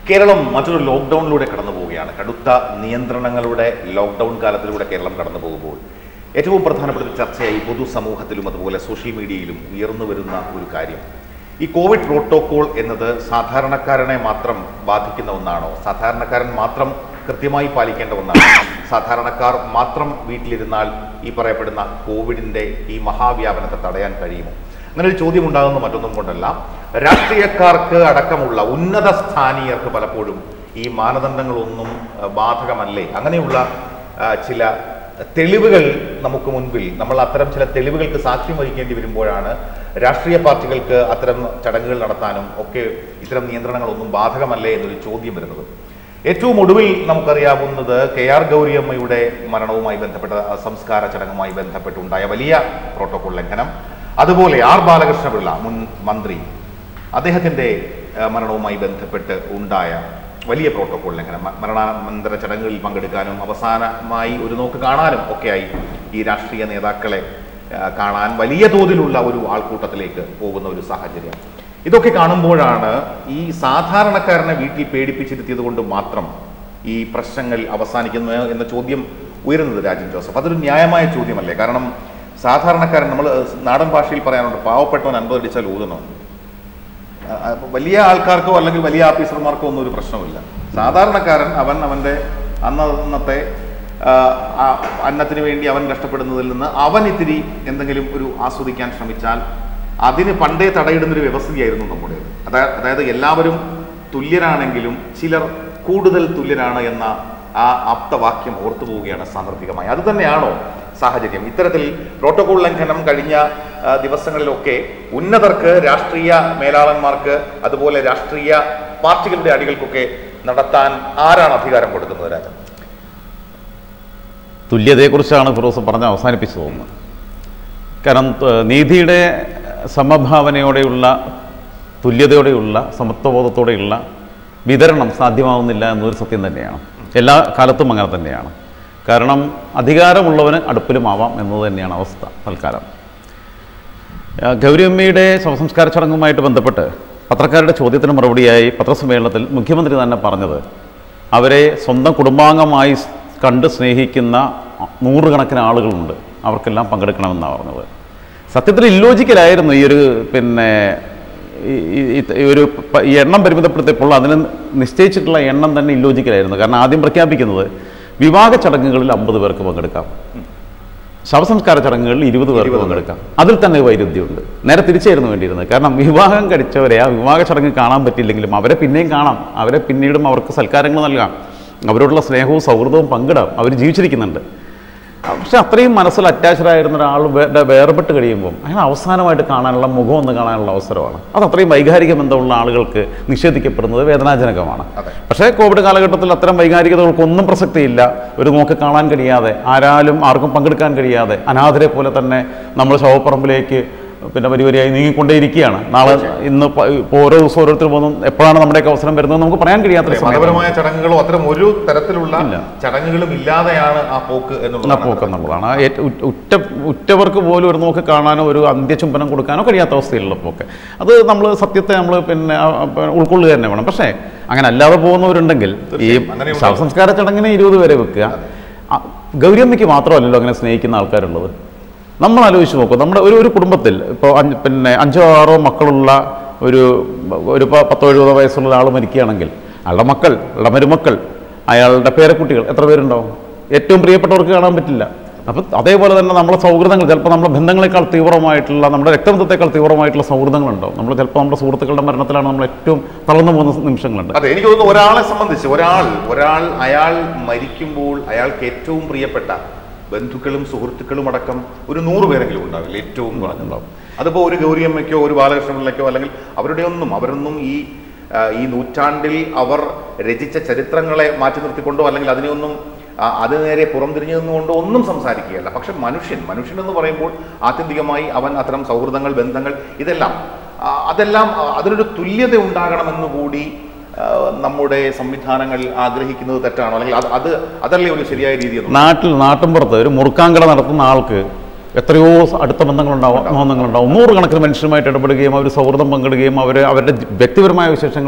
കേരളം മറ്റൊരു ലോക്ക്ഡൗണിലൂടെ കടന്നു പോവുകയാണ് കടുത്ത നിയന്ത്രണങ്ങളുടെ ലോക്ക്ഡൗൺ കാലത്തിലൂടെ കേരളം കടന്നു പോകുമ്പോൾ ഏറ്റവും പ്രധാനപ്പെട്ട ഒരു ചർച്ചയായി പൊതുസമൂഹത്തിലും അതുപോലെ സോഷ്യൽ മീഡിയയിലും ഉയർന്നു വരുന്ന ഒരു കാര്യം ഈ കോവിഡ് പ്രോട്ടോകോൾ എന്നത് സാധാരണക്കാരനെ മാത്രം ബാധിക്കുന്ന ഒന്നാണോ സാധാരണക്കാരൻ മാത്രം കൃത്യമായി പാലിക്കേണ്ട ഒന്നാണ് സാധാരണക്കാർ മാത്രം വീട്ടിലിരുന്നാൽ ഈ പറയപ്പെടുന്ന കോവിഡിന്റെ ഈ മഹാവ്യാപനത്തെ തടയാൻ കഴിയുമോ അങ്ങനെ ഒരു ചോദ്യം ഉണ്ടാകുന്ന മറ്റൊന്നും കൊണ്ടല്ല രാഷ്ട്രീയക്കാർക്ക് അടക്കമുള്ള ഉന്നത സ്ഥാനീയർക്ക് പലപ്പോഴും ഈ മാനദണ്ഡങ്ങളൊന്നും അഹ്, ബാധകമല്ലേ അങ്ങനെയുള്ള ആ, ചില തെളിവുകൾ നമുക്ക് മുൻപിൽ നമ്മൾ അത്തരം ചില തെളിവുകൾക്ക് സാക്ഷ്യം വഹിക്കേണ്ടി വരുമ്പോഴാണ് രാഷ്ട്രീയ പാർട്ടികൾക്ക് അത്തരം ചടങ്ങുകൾ നടത്താനും ഒക്കെ ഇത്തരം നിയന്ത്രണങ്ങളൊന്നും ബാധകമല്ലേ എന്നൊരു ചോദ്യം വരുന്നത് ഏറ്റവും ഒടുവിൽ നമുക്കറിയാവുന്നത് കെ ആർ ഗൗരിയമ്മയുടെ മരണവുമായി ബന്ധപ്പെട്ട ആ സംസ്കാര ചടങ്ങുമായി ബന്ധപ്പെട്ടുണ്ടായ വലിയ പ്രോട്ടോകോൾ ലംഘനം അതുപോലെ ആർ ബാലകൃഷ്ണപിള്ള മുൻ മന്ത്രി അദ്ദേഹത്തിന്റെ ആ, മരണവുമായി ബന്ധപ്പെട്ട് ഉണ്ടായ വലിയ പ്രോട്ടോകോൾ ലംഘനം മ- മരണാനന്തര ചടങ്ങുകളിൽ പങ്കെടുക്കാനും അവസാനമായി ഒരു നോക്ക് കാണാനും ഒക്കെയായി ഈ രാഷ്ട്രീയ നേതാക്കളെ ആ, കാണാൻ വലിയ തോതിലുള്ള ഒരു ആൾക്കൂട്ടത്തിലേക്ക് പോകുന്ന ഒരു സാഹചര്യം ഇതൊക്കെ കാണുമ്പോഴാണ് ഈ സാധാരണക്കാരനെ വീട്ടിൽ പേടിപ്പിച്ചിരുത്തിയത് കൊണ്ട് മാത്രം ഈ പ്രശ്നങ്ങൾ അവസാനിക്കുന്നു എന്ന ചോദ്യം ഉയരുന്നത് രാജൻ ജോസഫ് അതൊരു ന്യായമായ ചോദ്യമല്ലേ കാരണം സാധാരണക്കാരൻ നമ്മൾ നാടൻ ഭാഷയിൽ പറയാനുണ്ട് പാവപ്പെട്ടവൻ അൻപത് അടിച്ചാൽ ഊതണം ആ, ആ, വലിയ ആൾക്കാർക്കോ അല്ലെങ്കിൽ വലിയ ഓഫീസർമാർക്കോ ഒന്നും ഒരു പ്രശ്നമില്ല സാധാരണക്കാരൻ അവൻ അവൻ്റെ അന്ന അന്നത്തെ ആ, ആ, അന്നത്തിന് വേണ്ടി അവൻ കഷ്ടപ്പെടുന്നതിൽ നിന്ന് അവൻ ഇത്തിരി എന്തെങ്കിലും ഒരു ആസ്വദിക്കാൻ ശ്രമിച്ചാൽ അതിന് പണ്ടേ തടയിടുന്നൊരു വ്യവസ്ഥയായിരുന്നു നമ്മുടെ അതായത് അതായത് എല്ലാവരും തുല്യരാണെങ്കിലും ചിലർ കൂടുതൽ തുല്യരാണ് എന്ന ആ ആപ്തവാക്യം ഓർത്തു പോവുകയാണ് സാന്ദർഭികമായി അത് തന്നെയാണോ സാഹചര്യം ഇത്തരത്തിൽ പ്രോട്ടോകോൾ ലംഘനം കഴിഞ്ഞ ആ, ദിവസങ്ങളിലൊക്കെ ഉന്നതർക്ക് രാഷ്ട്രീയ മേലാളന്മാർക്ക് അതുപോലെ രാഷ്ട്രീയ പാർട്ടികളുടെ അടികൾക്കൊക്കെ നടത്താൻ ആരാണ് അധികാരം കൊടുക്കുന്നത് രാജൻ തുല്യതയെക്കുറിച്ചാണ് ഫിറോസ് പറഞ്ഞ് അവസാനിപ്പിച്ചു തോന്നുന്നത് കാരണം ത- നീതിയുടെ സമഭാവനയോടെയുള്ള തുല്യതയോടെയുള്ള സമത്വബോധത്തോടെയുള്ള വിതരണം സാധ്യമാവുന്നില്ല എന്നൊരു സത്യം തന്നെയാണ് എല്ലാ കാലത്തും അങ്ങനെ തന്നെയാണ് കാരണം അധികാരമുള്ളവന് അടുപ്പിലുമാവാം എന്നത് തന്നെയാണ് അവസ്ഥ തൽക്കാലം ആ, ഗൗരിയമ്മയുടെ ശവസംസ്കാര ചടങ്ങുമായിട്ട് ബന്ധപ്പെട്ട് പത്രക്കാരുടെ ചോദ്യത്തിന് മറുപടിയായി പത്രസമ്മേളനത്തിൽ മുഖ്യമന്ത്രി തന്നെ പറഞ്ഞത് അവരെ സ്വന്തം കുടുംബാംഗമായി സ് കണ്ട് സ്നേഹിക്കുന്ന നൂറുകണക്കിന് ആളുകളുണ്ട് അവർക്കെല്ലാം പങ്കെടുക്കണമെന്നാണ് പറഞ്ഞത് സത്യത്തിൽ ഇല്ലോജിക്കലായിരുന്നു ഈ ഒരു പിന്നെ ഈ- ഈ- ഈ- ഈ ഒരു പ- ഈ എണ്ണം പരിമിതപ്പെടുത്തിയപ്പോൾ അതിന് നിശ്ചയിച്ചിട്ടുള്ള എണ്ണം തന്നെ ഇല്ലോജിക്കലായിരുന്നു കാരണം ആദ്യം പ്രഖ്യാപിക്കുന്നത് വിവാഹ ചടങ്ങുകളിൽ അമ്പത് പേർക്ക് പങ്കെടുക്കാം ശവസംസ്കാര ചടങ്ങുകളിൽ ഇരുപത് പേർക്ക് ഇരുപത് പങ്കെടുക്കാം അതിൽ തന്നെ വൈരുദ്ധ്യമുണ്ട് നേരെ തിരിച്ചായിരുന്നു വേണ്ടിയിരുന്നത് കാരണം വിവാഹം കഴിച്ചവരെ ആ വിവാഹ ചടങ്ങ് കാണാൻ പറ്റില്ലെങ്കിലും അവരെ പിന്നെയും കാണാം അവരെ പിന്നീടും അവർക്ക് സൽക്കാരങ്ങൾ നൽകാം അവരോടുള്ള സ്നേഹവും സൗഹൃദവും പങ്കിടാം അവർ ജീവിച്ചിരിക്കുന്നുണ്ട് പക്ഷെ അത്രയും മനസ്സിൽ അറ്റാച്ച്ഡ് ആയിരുന്ന ഒരാൾ വേ- വേർപെട്ട് കഴിയുമ്പോൾ അയാൾ അവസാനമായിട്ട് കാണാനുള്ള മുഖം ഒന്ന് കാണാനുള്ള അവസരമാണ് അത് അത്രയും വൈകാരിക ബന്ധമുള്ള ആളുകൾക്ക് നിഷേധിക്കപ്പെടുന്നത് വേദനാജനകമാണ് അതെ. പക്ഷേ കോവിഡ് കാലഘട്ടത്തിൽ അത്തരം വൈകാരികതകൾക്കൊന്നും പ്രസക്തിയില്ല ഒരു നോക്ക് കാണാൻ കഴിയാതെ ആരാലും ആർക്കും പങ്കെടുക്കാൻ കഴിയാതെ അനാഥരെ പോലെ തന്നെ നമ്മൾ ശവപ്പറമ്പിലേക്ക് പിന്നെ വരി വരിയായി നീങ്ങിക്കൊണ്ടേയിരിക്കുകയാണ് നാളെ ഇന്ന് പ- ഇപ്പോൾ ഓരോ ദിവസം ഓരോരുത്തർ പോകുന്നു എപ്പോഴാണ് നമ്മുടെയൊക്കെ അവസരം വരുന്നത് നമുക്ക് പറയാൻ കഴിയാത്തൊരു സമയം മതപരമായ ചടങ്ങുകളോ അത്തരം ഒരു തരത്തിലുള്ള ഇല്ല. ചടങ്ങുകളും ഇല്ലാതെയാണ് ആ പോക്ക് എന്ന എന്നുള്ളത് പോക്ക് എന്നുള്ളതാണ് ആ ഏറ്റ- ഉറ്റ- ഉറ്റ ഉറ്റവർക്ക് പോലും ഒരു നോക്ക് കാണാനോ ഒരു അന്ത്യചുംബനം കൊടുക്കാനോ കഴിയാത്ത അവസ്ഥയിലുള്ള പോക്ക് അത് നമ്മൾ സത്യത്തെ നമ്മൾ പിന്നെ ആ, ആ, പിന്നെ ഉൾക്കൊള്ളുക തന്നെ വേണം പക്ഷേ അങ്ങനെ അല്ലാതെ പോകുന്നവരുണ്ടെങ്കിൽ ഈ തീർച്ചയായും അങ്ങനെയുണ്ട്. ശവസംസ്കാര ചടങ്ങിന് ഇരുപത് പേരെ വെക്കുക ആ, ഗൗരിയമ്മയ്ക്ക് മാത്രമല്ലല്ലോ അങ്ങനെ സ്നേഹിക്കുന്ന ആൾക്കാരുള്ളത് നമ്മൾ ആലോചിച്ച് നോക്കും നമ്മുടെ ഒരു ഒരു കുടുംബത്തിൽ ഇപ്പോൾ അഞ്ച് പിന്നെ അഞ്ചോ ആറോ മക്കളുള്ള ഒരു ഒരു പ- പത്തോ എഴുപതോ വയസ്സുള്ള ഒരാൾ മരിക്കുകയാണെങ്കിൽ അയാളുടെ മക്കൾ അയാളുടെ മരുമക്കൾ അയാളുടെ പേരക്കുട്ടികൾ എത്ര പേരുണ്ടാവും ഏറ്റവും പ്രിയപ്പെട്ടവർക്ക് കാണാൻ പറ്റില്ല അപ്പം അതേപോലെ തന്നെ നമ്മളെ സൗഹൃദങ്ങൾ ചിലപ്പോൾ നമ്മുടെ ബന്ധങ്ങളെക്കാൾ തീവ്രമായിട്ടുള്ള നമ്മുടെ രക്തബന്ധത്തെക്കാൾ തീവ്രമായിട്ടുള്ള സൗഹൃദങ്ങളുണ്ടാവും നമ്മൾ ചിലപ്പോൾ നമ്മുടെ സുഹൃത്തുക്കളുടെ മരണത്തിലാണ് നമ്മൾ ഏറ്റവും തളർന്നു പോകുന്ന നിമിഷങ്ങളുണ്ട് അതെ എനിക്ക് തോന്നുന്നു ഒരാളെ സംബന്ധിച്ച് ഒരാൾ ഒരാൾ അയാൾ മരിക്കുമ്പോൾ അയാൾക്ക് ഏറ്റവും പ്രിയപ്പെട്ട ബന്ധുക്കളും സുഹൃത്തുക്കളും അടക്കം ഒരു നൂറ് പേരെങ്കിലും ഉണ്ടാവില്ല ഏറ്റവും കുറഞ്ഞുണ്ടാവും അതിപ്പോൾ ഒരു ഗൗരിയമ്മയ്ക്കോ ഒരു ബാലകൃഷ്ണപിള്ളയ്ക്കോ അല്ലെങ്കിൽ അവരുടെ ഒന്നും അവരൊന്നും ഈ ആ, ഈ നൂറ്റാണ്ടിൽ അവർ രചിച്ച ചരിത്രങ്ങളെ മാറ്റി നിർത്തിക്കൊണ്ടോ അല്ലെങ്കിൽ അതിനെയൊന്നും ആ, അത് നേരെ പുറംതിരിഞ്ഞു നിന്നുകൊണ്ടോ ഒന്നും സംസാരിക്കുകയല്ല പക്ഷെ മനുഷ്യൻ മനുഷ്യൻ എന്ന് പറയുമ്പോൾ ആത്യന്തികമായി അവൻ അത്തരം സൗഹൃദങ്ങൾ ബന്ധങ്ങൾ ഇതെല്ലാം ആ, അതെല്ലാം ആ, അതിനൊരു തുല്യത ഉണ്ടാകണമെന്ന് കൂടി ആ, നമ്മുടെ സംവിധാനങ്ങൾ ആഗ്രഹിക്കുന്നത് തെറ്റാണോ അല്ലെങ്കിൽ അത് അത് അതല്ലേ ഒരു ശരിയായ രീതി എന്ന് നാട്ടിൽ നാട്ടിൻപുറത്ത് ഒരു മുറുക്കാങ്കട നടത്തുന്ന ആൾക്ക് എത്രയോ സ- അടുത്ത ബന്ധങ്ങളുണ്ടാവും ബന്ധങ്ങളുണ്ടാവും നൂറുകണക്കിന് മനുഷ്യരുമായിട്ട് ഇടപെടുകയും അവർ സൗഹൃദം പങ്കിടുകയും അവർ അവരുടെ ജി- വ്യക്തിപരമായ വിശേഷങ്ങൾ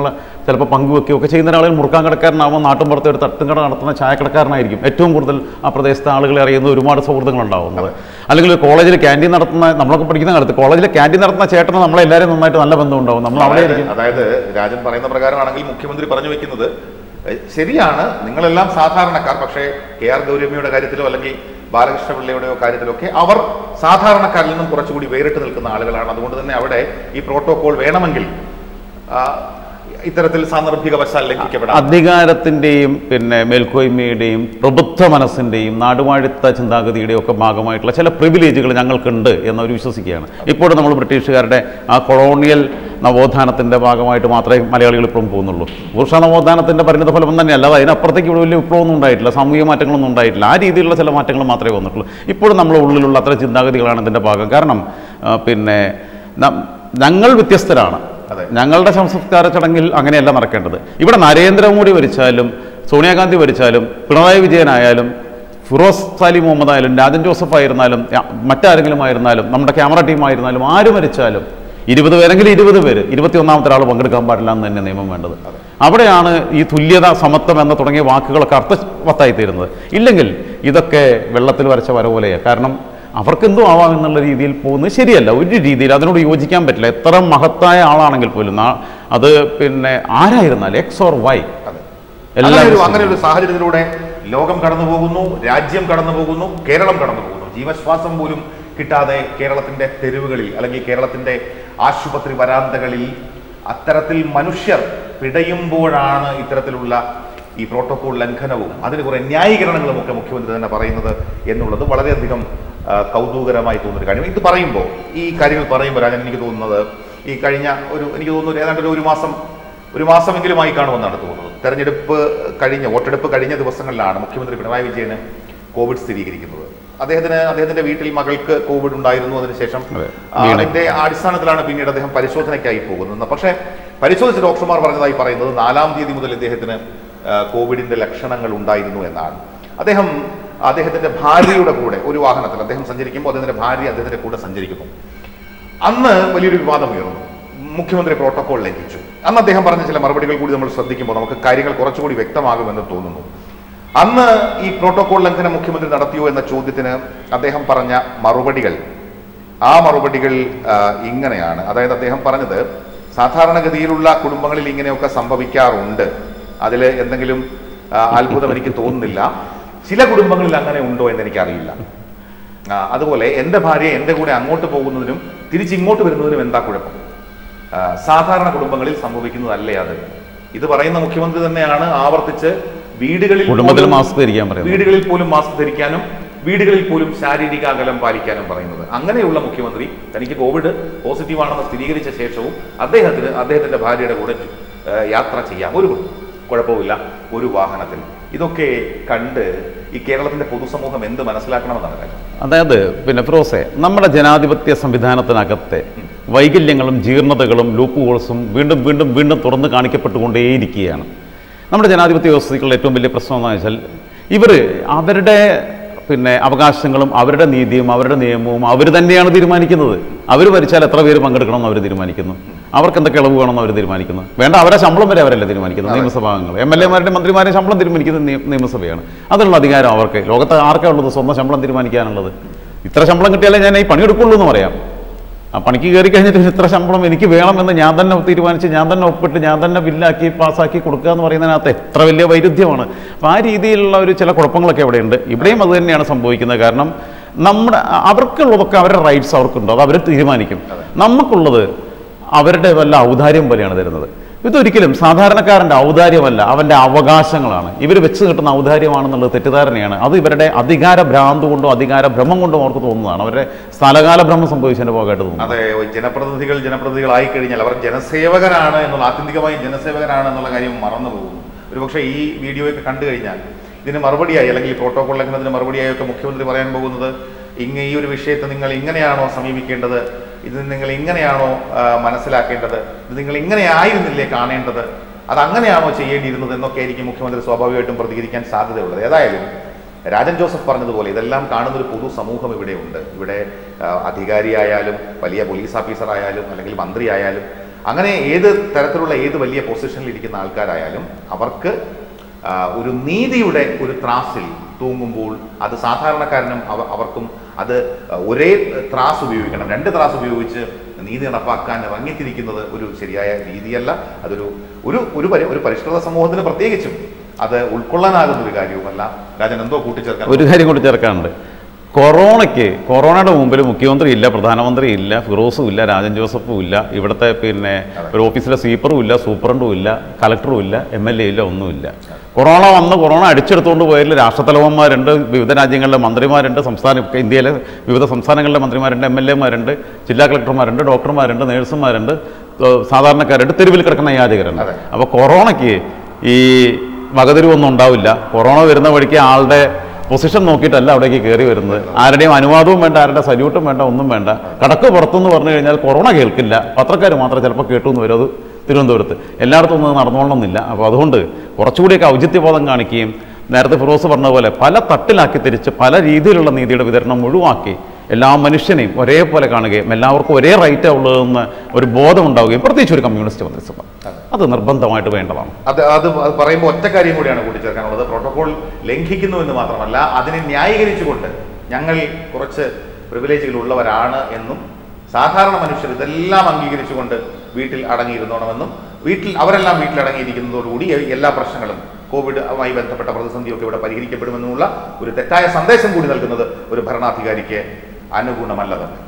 ചിലപ്പോൾ പങ്കുവെക്കുകയോ ഒക്കെ ചെയ്യുന്ന ആളുകൾ മുറുക്കാൻ കടക്കാരനാകുമ്പോൾ നാട്ടുമ്പുറത്തെ ഒരു തട്ടും കട നടത്തുന്ന ചായക്കടക്കാരനായിരിക്കും ഏറ്റവും കൂടുതൽ ആ പ്രദേശത്തെ ആളുകളെ അറിയുന്ന ഒരുപാട് സൗഹൃദങ്ങളുണ്ടാവുന്നത് അല്ലെങ്കിൽ ഒരു കോളേജിൽ ക്യാൻറ്റീൻ നടത്തുന്ന നമ്മളൊക്കെ പഠിക്കുന്ന കാലത്ത് കോളേജിൽ ക്യാൻറ്റീൻ നടത്തുന്ന ചേട്ടന് നമ്മളെല്ലാവരും നന്നായിട്ട് നല്ല ബന്ധമുണ്ടാവും നമ്മൾ അവിടെ അതായത് ആയിരിക്കും അതായത് രാജൻ പറയുന്ന പ്രകാരമാണെങ്കിൽ മുഖ്യമന്ത്രി പറഞ്ഞു വെക്കുന്നത് എഹ്, ശരിയാണ് നിങ്ങളെല്ലാം സാധാരണക്കാർ പക്ഷേ കെ ആർ ഗൗരമ്മയുടെ കാര്യത്തിലോ അല്ലെങ്കിൽ ബാലകൃഷ്ണ പിള്ളയുടെയോ കാര്യത്തിലൊക്കെ അവർ സാധാരണക്കാരിൽ നിന്നും കുറച്ചുകൂടി വേറിട്ട് നിൽക്കുന്ന ആളുകളാണ് അതുകൊണ്ട് തന്നെ അവിടെ ഈ പ്രോട്ടോകോൾ വേണമെങ്കിൽ ആ, ഇത്തരത്തിൽ സാന്ദർഭികവശാൽ ലംഘിക്കപ്പെടാം അധികാരത്തിൻ്റെയും പിന്നെ മേൽക്കോയ്മയുടെയും പ്രബുദ്ധ മനസ്സിൻ്റെയും നാടുവാഴിത്ത ചിന്താഗതിയുടെയും ഒക്കെ ഭാഗമായിട്ടുള്ള ചില പ്രിവിലേജുകൾ ഞങ്ങൾക്കുണ്ട് എന്നവർ വിശ്വസിക്കുകയാണ് ഇപ്പോഴും നമ്മൾ ബ്രിട്ടീഷുകാരുടെ ആ കൊളോണിയൽ നവോത്ഥാനത്തിൻ്റെ ഭാഗമായിട്ട് മാത്രമേ മലയാളികൾ ഇപ്പോഴും പോകുന്നുള്ളൂ പുരുഷ നവോത്ഥാനത്തിൻ്റെ പരിണിത ഫലം തന്നെയല്ല അത് അതിനപ്പുറത്തേക്ക് ഇവിടെ വലിയ വിപ്ലവമൊന്നും ഉണ്ടായിട്ടില്ല സാമൂഹിക മാറ്റങ്ങളൊന്നും ഉണ്ടായിട്ടില്ല ആ രീതിയിലുള്ള ചില മാറ്റങ്ങൾ മാത്രമേ വന്നിട്ടുള്ളൂ ഇപ്പോഴും നമ്മുടെ ഉള്ളിലുള്ള അത്തരം ചിന്താഗതികളാണ് ഇതിൻ്റെ ഭാഗം കാരണം ആ, പിന്നെ ന- ഞങ്ങൾ വ്യത്യസ്തരാണ് അതെ. ഞങ്ങളുടെ സംസ്കാര ചടങ്ങിൽ അങ്ങനെയല്ല നടക്കേണ്ടത് ഇവിടെ നരേന്ദ്രമോദി ഭരിച്ചാലും സോണിയാഗാന്ധി ഭരിച്ചാലും പിണറായി വിജയനായാലും ഫിറോസ് സാലി മുഹമ്മദ് ആയാലും രാജൻ ജോസഫ് ആയിരുന്നാലും യ- മറ്റാരെങ്കിലും ആയിരുന്നാലും നമ്മുടെ ക്യാമറ ടീം ആയിരുന്നാലും ആര് ഭരിച്ചാലും ഇരുപത് പേരെങ്കിൽ ഇരുപത് പേര് ഇരുപത്തിയൊന്നാമത്തെ ഒരാൾ പങ്കെടുക്കാൻ പാടില്ല എന്ന് തന്നെ നിയമം വേണ്ടത് അവിടെയാണ് ഈ തുല്യത സമത്വം എന്ന തുടങ്ങിയ വാക്കുകളൊക്കെ അർത്ഥവത്തായി തീരുന്നത് ഇല്ലെങ്കിൽ ഇതൊക്കെ വെള്ളത്തിൽ വരച്ച വര പോലെയാണ് കാരണം അവർക്കെന്തോ ആവാം എന്നുള്ള രീതിയിൽ പോകുന്നത് ശരിയല്ല ഒരു രീതിയിൽ അതിനോട് യോജിക്കാൻ പറ്റില്ല എത്ര മഹത്തായ ആളാണെങ്കിൽ പോലും നാ- അത് പിന്നെ ആരായിരുന്നാലും എക്സ് ഓർ വൈ അതെ. അങ്ങനെ ഒരു എല്ലാം അങ്ങനെ ഒരു സാഹചര്യത്തിലൂടെ ലോകം കടന്നു പോകുന്നു രാജ്യം കടന്നു പോകുന്നു കേരളം കടന്നു പോകുന്നു ജീവശ്വാസം പോലും കിട്ടാതെ കേരളത്തിന്റെ തെരുവുകളിൽ അല്ലെങ്കിൽ കേരളത്തിന്റെ ആശുപത്രി വരാന്തകളിൽ അത്തരത്തിൽ മനുഷ്യർ പിടയുമ്പോഴാണ് ഇത്തരത്തിലുള്ള ഈ പ്രോട്ടോകോൾ ലംഘനവും അതിന് കുറെ ന്യായീകരണങ്ങളും ഒക്കെ മുഖ്യമന്ത്രി തന്നെ പറയുന്നത് എന്നുള്ളത് വളരെയധികം ആ, കൗതുകരമായി തോന്നുന്ന ഒരു കാര്യം ഇത് പറയുമ്പോൾ ഈ കാര്യങ്ങൾ പറയുമ്പോൾ രാജൻ എനിക്ക് തോന്നുന്നത് ഈ കഴിഞ്ഞ ഒരു എനിക്ക് തോന്നുന്നു ഒരു ഏതാണ്ട് ഒരു ഒരു മാസം ഒരു മാസമെങ്കിലുമായി കാണുമെന്നാണ് തോന്നുന്നത് തെരഞ്ഞെടുപ്പ് കഴിഞ്ഞ വോട്ടെടുപ്പ് കഴിഞ്ഞ ദിവസങ്ങളിലാണ് മുഖ്യമന്ത്രി പിണറായി വിജയന് കോവിഡ് സ്ഥിരീകരിക്കുന്നത് അദ്ദേഹത്തിന് അദ്ദേഹത്തിന്റെ വീട്ടിൽ മകൾക്ക് കോവിഡ് ഉണ്ടായിരുന്നു അതിനുശേഷം അതെ. ആ, അതിന്റെ അടിസ്ഥാനത്തിലാണ് പിന്നീട് അദ്ദേഹം പരിശോധനയ്ക്കായി പോകുന്നത് പക്ഷേ പരിശോധിച്ച ഡോക്ടർമാർ പറഞ്ഞതായി പറയുന്നത് നാലാം തീയതി മുതൽ ഇദ്ദേഹത്തിന് ആ, കോവിഡിന്റെ ലക്ഷണങ്ങൾ ഉണ്ടായിരുന്നു എന്നാണ് അദ്ദേഹം അദ്ദേഹത്തിന്റെ ഭാര്യയുടെ കൂടെ ഒരു വാഹനത്തിൽ അദ്ദേഹം സഞ്ചരിക്കുമ്പോൾ അദ്ദേഹത്തിന്റെ ഭാര്യ അദ്ദേഹത്തിന്റെ കൂടെ സഞ്ചരിക്കുന്നു അന്ന് വലിയൊരു വിവാദം ഉയർന്നു മുഖ്യമന്ത്രി പ്രോട്ടോകോൾ ലംഘിച്ചു അന്ന് അദ്ദേഹം പറഞ്ഞ ചില മറുപടികൾ കൂടി നമ്മൾ ശ്രദ്ധിക്കുമ്പോൾ നമുക്ക് കാര്യങ്ങൾ കുറച്ചുകൂടി വ്യക്തമാകുമെന്ന് തോന്നുന്നു അന്ന് ഈ പ്രോട്ടോകോൾ ലംഘനം മുഖ്യമന്ത്രി നടത്തിയോ എന്ന ചോദ്യത്തിന് അദ്ദേഹം പറഞ്ഞ മറുപടികൾ ആ മറുപടികൾ ആ, ഇങ്ങനെയാണ് അതായത് അദ്ദേഹം പറഞ്ഞത് സാധാരണഗതിയിലുള്ള കുടുംബങ്ങളിൽ ഇങ്ങനെയൊക്കെ സംഭവിക്കാറുണ്ട് അതിൽ എന്തെങ്കിലും ആ, അത്ഭുതം എനിക്ക് തോന്നുന്നില്ല ചില കുടുംബങ്ങളിൽ അങ്ങനെ ഉണ്ടോ എന്ന് എനിക്കറിയില്ല ആ, അതുപോലെ എൻ്റെ ഭാര്യ എൻ്റെ കൂടെ അങ്ങോട്ട് പോകുന്നതിനും തിരിച്ച് ഇങ്ങോട്ട് വരുന്നതിനും എന്താ കുഴപ്പം ആ, സാധാരണ കുടുംബങ്ങളിൽ സംഭവിക്കുന്നതല്ലേ അത് ഇത് പറയുന്ന മുഖ്യമന്ത്രി തന്നെയാണ് ആവർത്തിച്ച് വീടുകളിൽ കുടുംബത്തിൽ പോലും- മാസ്ക് ധരിക്കാൻ പറയുന്നത് വീടുകളിൽ പോലും മാസ്ക് ധരിക്കാനും വീടുകളിൽ പോലും ശാരീരിക അകലം പാലിക്കാനും പറയുന്നത് അങ്ങനെയുള്ള മുഖ്യമന്ത്രി തനിക്ക് കോവിഡ് പോസിറ്റീവ് ആണെന്ന് സ്ഥിരീകരിച്ച ശേഷവും അദ്ദേഹത്തിന് അദ്ദേഹത്തിന്റെ ഭാര്യയുടെ കൂടെ ആ, യാത്ര ചെയ്യാം ഒരു കുഴപ്പമില്ല ഒരു വാഹനത്തിൽ ഇതൊക്കെ കണ്ട് ഈ കേരളത്തിന്റെ പൊതുസമൂഹം എന്ത് മനസ്സിലാക്കണമെന്നാണ് കാര്യം അതായത് പിന്നെ ഫിറോസെ നമ്മുടെ ജനാധിപത്യ സംവിധാനത്തിനകത്തെ വൈകല്യങ്ങളും ജീർണതകളും ലൂപ്പ് ഹോൾസും വീണ്ടും വീണ്ടും വീണ്ടും തുറന്ന് കാണിക്കപ്പെട്ടുകൊണ്ടേയിരിക്കുകയാണ് നമ്മുടെ ജനാധിപത്യ വ്യവസ്ഥയ്ക്കുള്ള ഏറ്റവും വലിയ പ്രശ്നം എന്താണെന്ന് വെച്ചാൽ ഇവർ അവരുടെ പിന്നെ അവകാശങ്ങളും അവരുടെ നീതിയും അവരുടെ നിയമവും അവർ തന്നെയാണ് തീരുമാനിക്കുന്നത് അവർ ഭരിച്ചാൽ എത്ര പേര് പങ്കെടുക്കണമെന്ന് അവർ തീരുമാനിക്കുന്നു അവർക്ക് എന്തൊക്കെ ഇളവ് വേണമെന്ന് അവർ തീരുമാനിക്കുന്നു വേണ്ട അവരെ ശമ്പളം വരെ അവരല്ല തീരുമാനിക്കുന്നത് നിയമസഭാംഗങ്ങൾ എം എൽ എമാരുടെ മന്ത്രിമാരെ ശമ്പളം തീരുമാനിക്കുന്നത് നിയ- നിയമസഭയാണ് അതിനുള്ള അധികാരം അവർക്ക് ലോകത്ത് ആർക്കാ ഉള്ളത് സ്വന്തം ശമ്പളം തീരുമാനിക്കാനുള്ളത് ഇത്ര ശമ്പളം കിട്ടിയാലേ ഞാൻ ഈ പണിയെടുക്കുള്ളൂ എന്ന് പറയാം ആ പണിക്ക് കയറി കഴിഞ്ഞിട്ട് ഇത്ര ശമ്പളം എനിക്ക് വേണമെന്ന് ഞാൻ തന്നെ തീരുമാനിച്ച് ഞാൻ തന്നെ ഒപ്പിട്ട് ഞാൻ തന്നെ ബില്ലാക്കി പാസ്സാക്കി കൊടുക്കുക എന്ന് പറയുന്നതിനകത്ത് എത്ര വലിയ വൈരുദ്ധ്യമാണ് അപ്പോൾ ആ രീതിയിലുള്ള ഒരു ചില കുഴപ്പങ്ങളൊക്കെ ഇവിടെയുണ്ട് ഇവിടെയും അത് തന്നെയാണ് സംഭവിക്കുന്നത് കാരണം നമ്മുടെ അവർക്കുള്ളതൊക്കെ അവരുടെ റൈറ്റ്സ് അവർക്കുണ്ടോ അത് അവർ തീരുമാനിക്കും നമുക്കുള്ളത് അവരുടെ വല്ല ഔദാര്യം പോലെയാണ് തരുന്നത് ഇതൊരിക്കലും സാധാരണക്കാരൻ്റെ ഔദാര്യമല്ല അവൻ്റെ അവകാശങ്ങളാണ് ഇവർ വെച്ച് കിട്ടുന്ന ഔദാര്യമാണെന്നുള്ളത് തെറ്റിദ്ധാരണയാണ് അത് ഇവരുടെ അധികാര ഭ്രാന്ത് കൊണ്ടോ അധികാര ഭ്രമം കൊണ്ടോ അവർക്ക് തോന്നുന്നതാണ് അവരുടെ സ്ഥലകാല ഭ്രമം സംഭവിച്ചതിൻ്റെ ഭാഗമായിട്ട് തോന്നുന്നു അതെ ജനപ്രതിനിധികൾ ജനപ്രതിനിധികളായി കഴിഞ്ഞാൽ അവർ ജനസേവകരാണ് എന്നുള്ള ആത്യന്തികമായി ജനസേവകരാണ് എന്നുള്ള കാര്യം മറന്നു പോകുന്നു ഒരുപക്ഷെ ഈ വീഡിയോയൊക്കെ കണ്ടു കഴിഞ്ഞാൽ ഇതിന് മറുപടിയായി അല്ലെങ്കിൽ ഈ പ്രോട്ടോകോൾ ലംഘനത്തിന് മറുപടിയായി ഒക്കെ മുഖ്യമന്ത്രി പറയാൻ പോകുന്നത് ഇങ്ങ ഈ ഒരു വിഷയത്തെ നിങ്ങൾ ഇങ്ങനെയാണോ സമീപിക്കേണ്ടത് ഇത് നിങ്ങൾ ഇങ്ങനെയാണോ ആ, മനസ്സിലാക്കേണ്ടത് ഇത് നിങ്ങൾ ഇങ്ങനെയായിരുന്നില്ലേ കാണേണ്ടത് അത് അങ്ങനെയാണോ ചെയ്യേണ്ടിയിരുന്നത് എന്നൊക്കെ ആയിരിക്കും മുഖ്യമന്ത്രി സ്വാഭാവികമായിട്ടും പ്രതികരിക്കാൻ സാധ്യതയുള്ളത് ഏതായാലും രാജൻ ജോസഫ് പറഞ്ഞതുപോലെ ഇതെല്ലാം കാണുന്ന ഒരു പൊതുസമൂഹം ഇവിടെ ഉണ്ട് ഇവിടെ ആ, അധികാരിയായാലും വലിയ പോലീസ് ഓഫീസർ ആയാലും അല്ലെങ്കിൽ മന്ത്രി ആയാലും അങ്ങനെ ഏത് തരത്തിലുള്ള ഏത് വലിയ പൊസിഷനിൽ ഇരിക്കുന്ന ആൾക്കാരായാലും അവർക്ക് ആ, ഒരു നീതിയുടെ ഒരു ത്രാസിൽ തൂങ്ങുമ്പോൾ അത് സാധാരണക്കാരനും അവ അവർക്കും അത് ഒരേ ത്രാസ് ഉപയോഗിക്കണം രണ്ട് ത്രാസ് ഉപയോഗിച്ച് നീതി നടപ്പാക്കാൻ ഇറങ്ങിത്തിരിക്കുന്നത് ഒരു ശരിയായ രീതിയല്ല അതൊരു ഒരു ഒരു പരി- ഒരു പരിഷ്കൃത സമൂഹത്തിന് പ്രത്യേകിച്ചും അത് ഉൾക്കൊള്ളാനാകുന്ന ഒരു കാര്യവുമല്ല രാജൻ എന്തോ കൂട്ടിച്ചേർക്കാൻ ഒരു കാര്യം കൂടി ചേർക്കാനുണ്ട് കൊറോണയ്ക്ക് കൊറോണയുടെ മുമ്പിൽ മുഖ്യമന്ത്രി ഇല്ല പ്രധാനമന്ത്രി ഇല്ല ഫിറോസും ഇല്ല രാജൻ ജോസഫും ഇല്ല ഇവിടുത്തെ പിന്നെ ഒരു ഓഫീസിലെ സ്വീപ്പറും ഇല്ല സൂപ്രണ്ടും ഇല്ല കളക്ടറും ഇല്ല എം എൽ എ ഇല്ല ഒന്നുമില്ല കൊറോണ വന്ന് കൊറോണ അടിച്ചെടുത്തുകൊണ്ട് പോയതിൽ രാഷ്ട്രത്തലവന്മാരുണ്ട് വിവിധ രാജ്യങ്ങളിലെ മന്ത്രിമാരുണ്ട് സംസ്ഥാന ഇന്ത്യയിലെ വിവിധ സംസ്ഥാനങ്ങളിലെ മന്ത്രിമാരുണ്ട് എം എൽ എമാരുണ്ട് ജില്ലാ കളക്ടർമാരുണ്ട് ഡോക്ടർമാരുണ്ട് നേഴ്സുമാരുണ്ട് ഏഹ് സാധാരണക്കാരുണ്ട് തെരുവിൽ കിടക്കുന്ന യാചകരുണ്ട് അതെ. അപ്പോൾ കൊറോണയ്ക്ക് ഈ വകതിരിവൊന്നും ഉണ്ടാവില്ല കൊറോണ വരുന്ന വഴിക്ക് ആളുടെ പൊസിഷൻ നോക്കിയിട്ടല്ല അവിടേക്ക് കയറി വരുന്നത് ആരുടെയും അനുവാദവും വേണ്ട ആരുടെ സല്യൂട്ടും വേണ്ട ഒന്നും വേണ്ട കടക്ക് പുറത്തുനിന്ന് പറഞ്ഞു കഴിഞ്ഞാൽ കൊറോണ കേൾക്കില്ല പത്രക്കാർ മാത്രം ചിലപ്പോൾ കേട്ടു എന്ന് വരും അത് തിരുവനന്തപുരത്ത് എല്ലായിടത്തും ഒന്നും നടന്നോളണമെന്നില്ല അപ്പോൾ അതുകൊണ്ട് കുറച്ചുകൂടിയൊക്കെ ഔചിത്യബോധം കാണിക്കുകയും നേരത്തെ ഫിറോസ് പറഞ്ഞ പോലെ പല തട്ടിലാക്കി തിരിച്ച് പല രീതിയിലുള്ള നീതിയുടെ വിതരണം മുഴുവാക്കി എല്ലാ മനുഷ്യനെയും ഒരേപോലെ കാണുകയും എല്ലാവർക്കും ഒരേ റൈറ്റാണ് ഉള്ളതെന്ന് ഒരു ബോധം ഉണ്ടാവുകയും പ്രത്യേകിച്ച് ഒരു കമ്മ്യൂണിസ്റ്റ് മന്ത്രിസഭ അത് നിർബന്ധമായിട്ട് വേണ്ടതാണ് അത് അത് അത് പറയുമ്പോൾ ഒറ്റ കാര്യം കൂടിയാണ് കൂട്ടിച്ചേർക്കാനുള്ളത് പ്രോട്ടോകോൾ ലംഘിക്കുന്നു എന്ന് മാത്രമല്ല അതിനെ ന്യായീകരിച്ചുകൊണ്ട് ഞങ്ങൾ കുറച്ച് പ്രിവിലേജുകൾ ഉള്ളവരാണ് എന്നും സാധാരണ മനുഷ്യർ ഇതെല്ലാം അംഗീകരിച്ചുകൊണ്ട് വീട്ടിൽ അടങ്ങിയിരുന്നോണമെന്നും വീട്ടിൽ അവരെല്ലാം വീട്ടിൽ അടങ്ങിയിരിക്കുന്നതോടുകൂടി എ- എല്ലാ പ്രശ്നങ്ങളും കോവിഡുമായി ബന്ധപ്പെട്ട പ്രതിസന്ധിയൊക്കെ ഇവിടെ പരിഹരിക്കപ്പെടുമെന്നുള്ള ഒരു തെറ്റായ സന്ദേശം കൂടി നൽകുന്നത് ഒരു ഭരണാധികാരിക്ക് അനുഗുണമല്ല തന്നെ